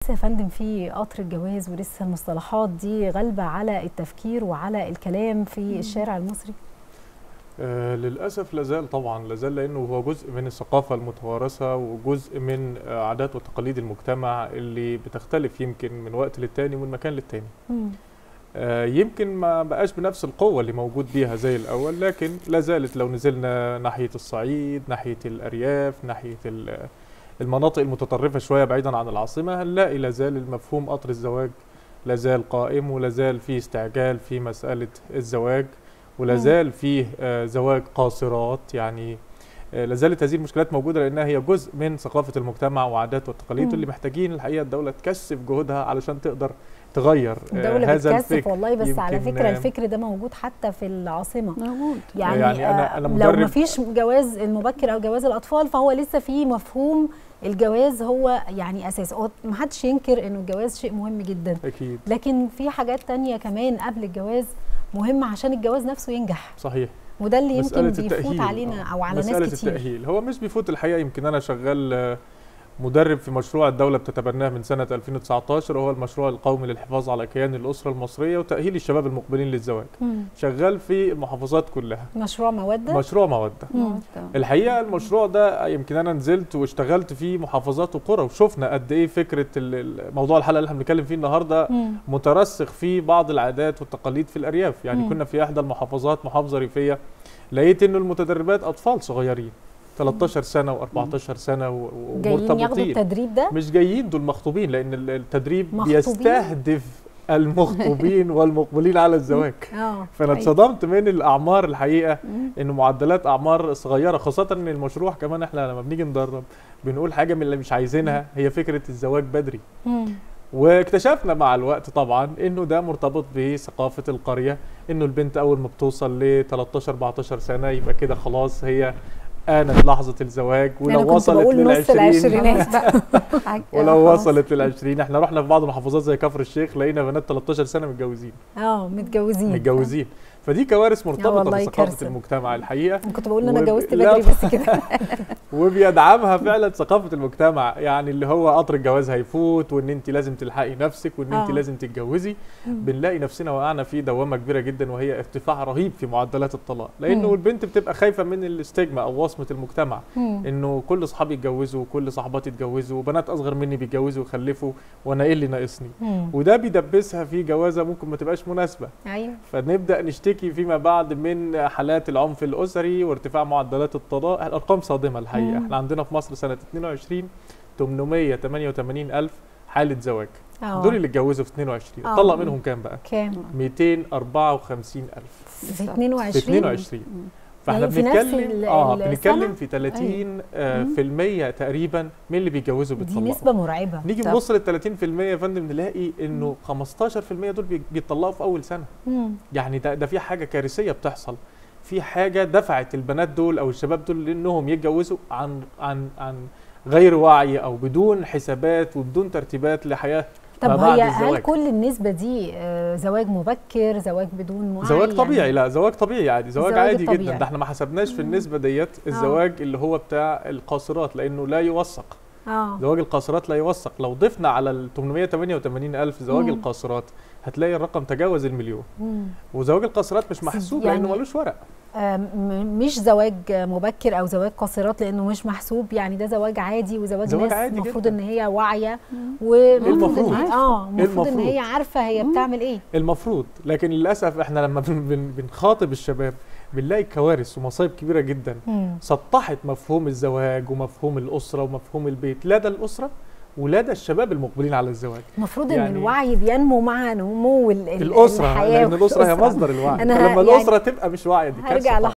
لسه يا فندم في قطر الجواز ولسه المصطلحات دي غالبه على التفكير وعلى الكلام في الشارع المصري آه للاسف لازال طبعا لازال لانه هو جزء من الثقافه المتوارثه وجزء من آه عادات وتقاليد المجتمع اللي بتختلف يمكن من وقت للتاني ومن مكان للتاني مم. آه يمكن ما بقاش بنفس القوه اللي موجود بيها زي الاول لكن لازالت لو نزلنا ناحيه الصعيد ناحيه الارياف ناحيه ال- المناطق المتطرفه شويه بعيدا عن العاصمه هنلاقي لازال المفهوم قطر الزواج لازال قائم ولازال فيه استعجال في مساله الزواج ولازال فيه آه، زواج قاصرات يعني آه، لازالت هذه المشكلات موجوده لانها هي جزء من ثقافه المجتمع وعادات والتقاليد مم. اللي محتاجين الحقيقه الدوله تكثف جهودها علشان تقدر تغير آه، الدولة هذا بتكثف الفكر والله بس على يمكن، فكرة آه، الفكر ده موجود حتى في العاصمة موجود يعني, يعني أنا- آه، أنا لو مدرب- ما فيش جواز المبكر او جواز الاطفال فهو لسه في مفهوم الجواز هو يعني اساس هو ما حدش ينكر انه الجواز شيء مهم جدا اكيد لكن في حاجات تانية كمان قبل الجواز مهمة عشان الجواز نفسه ينجح صحيح وده اللي يمكن مسألة بيفوت التأهيل علينا آه. او على مسألة ناس كتير التأهيل هو مش بيفوت الحقيقة يمكن أنا شغال آه، مدرب في مشروع الدولة بتتبناه من سنة 2019 وهو المشروع القومي للحفاظ على كيان الأسرة المصرية وتأهيل الشباب المقبلين للزواج مم. شغال في المحافظات كلها مشروع مودة مشروع مودة مم. الحقيقة المشروع ده يمكن أنا نزلت واشتغلت في محافظات وقرى وشفنا قد إيه فكرة ال- ال- موضوع الحلقة اللي احنا بنتكلم فيه النهاردة مم. مترسخ في بعض العادات والتقاليد في الأرياف يعني مم. كنا في إحدى المحافظات محافظة ريفية لقيت إنه المتدربات أطفال صغيرين 13 سنة و14 سنة و- و- جايين ياخدوا ومرتبطين التدريب ده مش جايين دول مخطوبين لأن ال- التدريب مخطوبين؟ بيستهدف المخطوبين والمقبلين على الزواج اه فانا أيوة. اتصدمت من الاعمار الحقيقه مم. انه معدلات اعمار صغيره خاصه ان المشروع كمان احنا لما بنيجي ندرب بنقول حاجه من اللي مش عايزينها هي فكره الزواج بدري مم. واكتشفنا مع الوقت طبعا انه ده مرتبط بثقافه القريه انه البنت اول ما بتوصل ل 13 14 سنه يبقى كده خلاص هي آنت لحظة الزواج أنا ولو كنت وصلت بقول نص للعشرين العشرينات حاجة- ولو خلاص. وصلت للعشرين احنا رحنا في بعض المحافظات زي كفر الشيخ لقينا بنات 13 سنة متجوزين اه متجوزين متجوزين فدي كوارث مرتبطة والله بثقافة كارثة. المجتمع الحقيقة أنا كنت بقول ان انا وب- اتجوزت لا بدري بس كده وبيدعمها فعلا ثقافه المجتمع يعني اللي هو قطر الجواز هيفوت وان انت لازم تلحقي نفسك وان انت آه. لازم تتجوزي بنلاقي نفسنا وقعنا في دوامه كبيره جدا وهي ارتفاع رهيب في معدلات الطلاق لانه مم. البنت بتبقى خايفه من الاستجمة او وصمه المجتمع مم. انه كل اصحابي يتجوزوا وكل صاحباتي يتجوزوا وبنات اصغر مني بيتجوزوا ويخلفوا وانا ايه اللي ناقصني مم. وده بيدبسها في جوازه ممكن ما تبقاش مناسبه ايوه فنبدا نشتكي فيما بعد من حالات العنف الاسري وارتفاع معدلات الطلاق الارقام صادمه الحقيقه مم. احنا عندنا في مصر سنه 22 888 الف حاله زواج اه دول اللي اتجوزوا في 22 آه. طلق منهم كام بقى كام 254 الف في بالظبط. 22 في 22 مم. فاحنا يعني في نفس ال- بنتكلم اه السنة؟ بنتكلم في 30 آه مم. في المية تقريبا من اللي بيتجوزوا دي بيطلقوا نسبة مرعبة نيجي طب. نبص لل 30% يا فندم نلاقي انه 15% دول بي- بيتطلقوا في اول سنه مم. يعني ده ده في حاجه كارثيه بتحصل في حاجه دفعت البنات دول او الشباب دول لانهم يتجوزوا عن عن عن غير وعي او بدون حسابات وبدون ترتيبات لحياه ما طب بعد هي هل الزواج. كل النسبة دي آه، زواج مبكر زواج بدون وعي زواج طبيعي يعني لا زواج طبيعي عادي زواج, الزواج عادي جدا الطبيعي. ده احنا ما حسبناش في النسبه ديت الزواج اللي هو بتاع القاصرات لانه لا يوثق اه زواج القاصرات لا يوثق لو ضفنا على ال 888 الف زواج مم. القاصرات هتلاقي الرقم تجاوز المليون مم. وزواج القاصرات مش بس محسوب يعني- لانه ملوش ورق آه، م- مش زواج مبكر او زواج قاصرات لانه مش محسوب يعني ده زواج عادي وزواج, زواج ناس عادي المفروض جداً. ان هي واعيه مم. والمفروض المفروض. ان هي اه المفروض ان المفروض. هي عارفه هي مم. بتعمل ايه المفروض لكن للاسف احنا لما بن بن بنخاطب الشباب بنلاقي كوارث ومصايب كبيره جدا مم. سطحت مفهوم الزواج ومفهوم الاسره ومفهوم البيت لدى الاسره ولدى الشباب المقبلين على الزواج المفروض ان يعني- الوعي بينمو مع نمو ال- ال- الاسره الحياه لان الاسره هي والأسرة. مصدر الوعي أنا فلما يعني الاسره تبقى مش واعيه دي كارثة هرجع طبعاً.